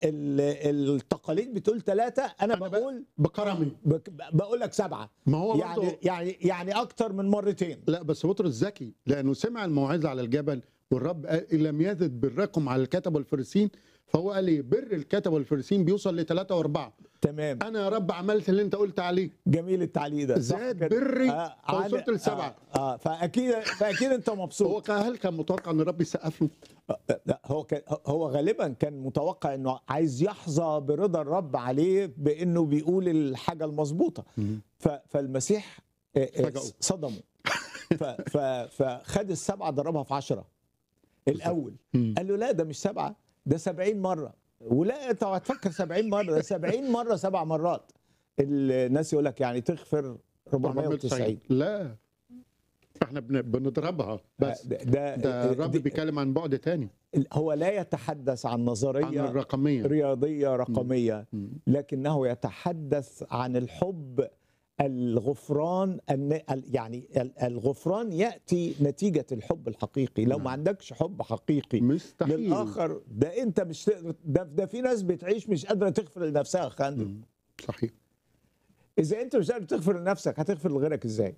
ال- التقاليد بتقول ثلاثة أنا أنا ب- بقول بكرمي بك- بقول لك سبعة ما هو يعني برضه يعني يعني أكتر من مرتين لا بس بطرس ذكي لانه سمع الموعظه على الجبل والرب قال إن لم يزد بركم على الكتب والفريسين فهو قال لي بر الكتب والفريسين بيوصل لثلاثه واربعه تمام انا يا رب عملت اللي انت قلت عليه جميل التعليق ده صح زاد كده؟ بري آه، فوصلت عن- لسبعه آه, آه فأكيد فأكيد أنت مبسوط هو كان هل كان متوقع ان الرب يسقف له؟ لا هو كان هو غالبا كان متوقع انه عايز يحظى برضا الرب عليه بانه بيقول الحاجه المظبوطه ف- فالمسيح آه، آه، فاجأه. صدمه ف- ف- فخد السبعه ضربها في عشرة الاول مم. قال له لا ده مش سبعه ده سبعين مره ولا انت هتفكر سبعين مره ده سبعين مره سبع مرات الناس يقول لك يعني تغفر 490 لا احنا بن- بنضربها بس ده, ده, ده الرب دي- بيتكلم عن بعد تاني هو لا يتحدث عن عن نظريه الرقميه رياضيه رقميه مم. لكنه يتحدث عن الحب الغفران الن- ال- يعني ال- الغفران ياتي نتيجه الحب الحقيقي لو نعم. ما عندكش حب حقيقي مستحيل للاخر ده انت مش تقدر- ده, ده في ناس بتعيش مش قادره تغفر لنفسها يا خالد مم. صحيح اذا انت مش قادر تغفر لنفسك هتغفر لغيرك ازاي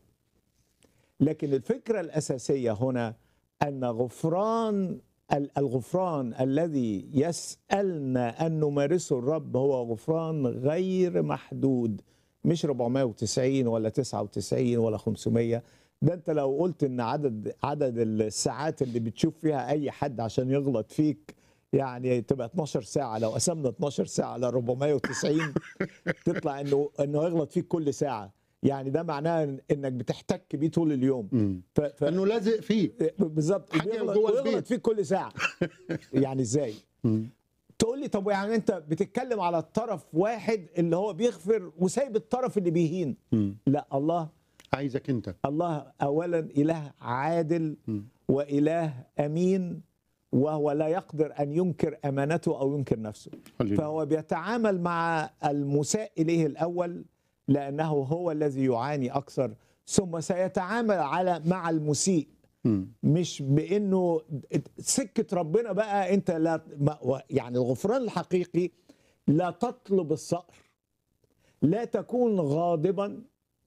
لكن الفكره الاساسيه هنا ان غفران ال- الغفران الذي يسالنا ان نمارسه الرب هو غفران غير محدود مش 490 ولا 99 ولا 500 ده انت لو قلت ان عدد عدد الساعات اللي بتشوف فيها اي حد عشان يغلط فيك يعني تبقى 12 ساعه لو قسمنا 12 ساعه على 490 تطلع انه انه يغلط فيك كل ساعه يعني ده معناه إن- انك بتحتك بيه طول اليوم مم. ف... ف... انه لازق فيه بالظبط حاجة ويغلط, جوه ويغلط البيت. فيك كل ساعه يعني ازاي مم. تقول لي طب يعني انت بتتكلم على الطرف واحد اللي هو بيغفر وسايب الطرف اللي بيهين مم. لا الله عايزك انت الله اولا اله عادل مم. واله امين وهو لا يقدر ان ينكر امانته او ينكر نفسه هللويا. فهو بيتعامل مع المساء اليه الاول لانه هو الذي يعاني اكثر ثم سيتعامل على مع المسيء مم. مش بانه سكه ربنا بقى انت لا ما- يعني الغفران الحقيقي لا تطلب الصقر لا تكون غاضبا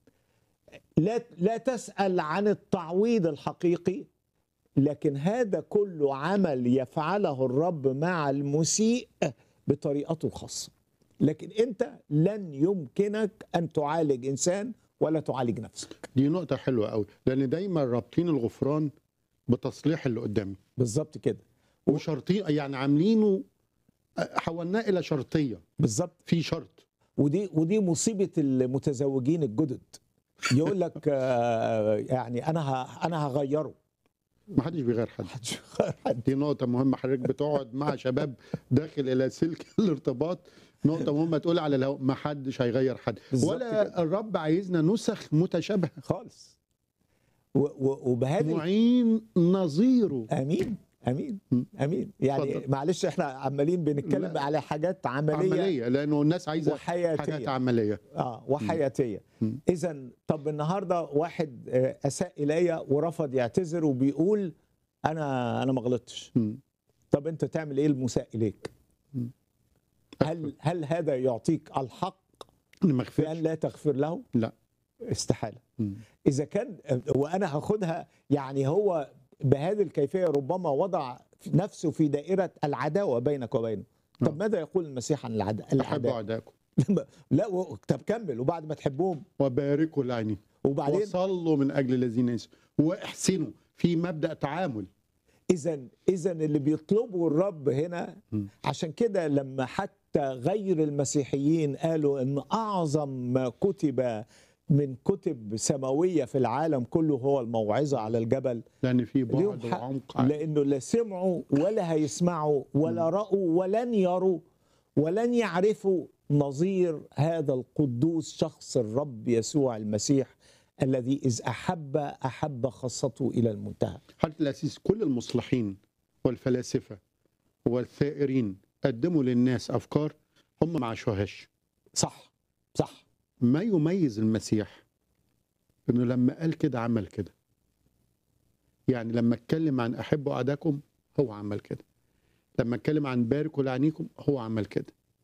لا لا تسال عن التعويض الحقيقي لكن هذا كله عمل يفعله الرب مع المسيء بطريقته الخاصه لكن انت لن يمكنك ان تعالج انسان ولا تعالج نفسك دي نقطة حلوة قوي لأن دايما رابطين الغفران بتصليح اللي قدامي بالظبط كده وشرطين يعني عاملينه حولناه إلى شرطية بالظبط في شرط ودي ودي مصيبه المتزوجين الجدد يقول لك آه، يعني انا ه- انا هغيره ما حدش بيغير حد محدش يغير حد. دي نقطة مهمة حضرتك بتقعد مع شباب داخل إلى سلك الارتباط نقطة مهمة تقول على الهواء ما حدش هيغير حد بالظبط ولا الرب عايزنا نسخ متشابهة خالص و- و- وبهذه معين نظيره امين امين م. امين يعني اتفضل. معلش احنا عمالين بنتكلم لا. على حاجات عمليه, عملية لأنه الناس عايزة حاجات وحياتيه عملية اه وحياتيه م. اذا طب النهارده واحد آه، اساء الي ورفض يعتذر وبيقول انا انا ما غلطتش مم. طب انت تعمل ايه المساء اليك م. هل هل هذا يعطيك الحق أنا ما في ان أغفرش. لا تغفر له لا استحاله مم. اذا كان وانا هاخدها يعني هو بهذه الكيفيه ربما وضع نفسه في دائره العداوه بينك وبينه طب آه. ماذا يقول المسيح عن العد... أحبوا العداوه أعدائكم لا و... طب كمل وبعد ما تحبهم وباركوا لعني وبعدين وصلوا من اجل الذين يسوا واحسنوا في مبدا تعامل اذا اذا اللي بيطلبه الرب هنا م. عشان كده لما حتى غير المسيحيين قالوا ان اعظم ما كتب من كتب سماويه في العالم كله هو الموعظه على الجبل لان في ليهم بعد حق وعمق لانه لا سمعوا ولا هيسمعوا ولا راوا ولن يروا ولن يعرفوا نظير هذا القدوس شخص الرب يسوع المسيح الذي اذ احب احب خاصته الى المنتهى حتى الاسيس كل المصلحين والفلاسفه والثائرين قدموا للناس افكار هم ما عاشوهاش صح صح ما يميز المسيح انه لما قال كده عمل كده يعني لما اتكلم عن احبوا اعداءكم هو عمل كده لما اتكلم عن باركوا لعنيكم هو عمل كده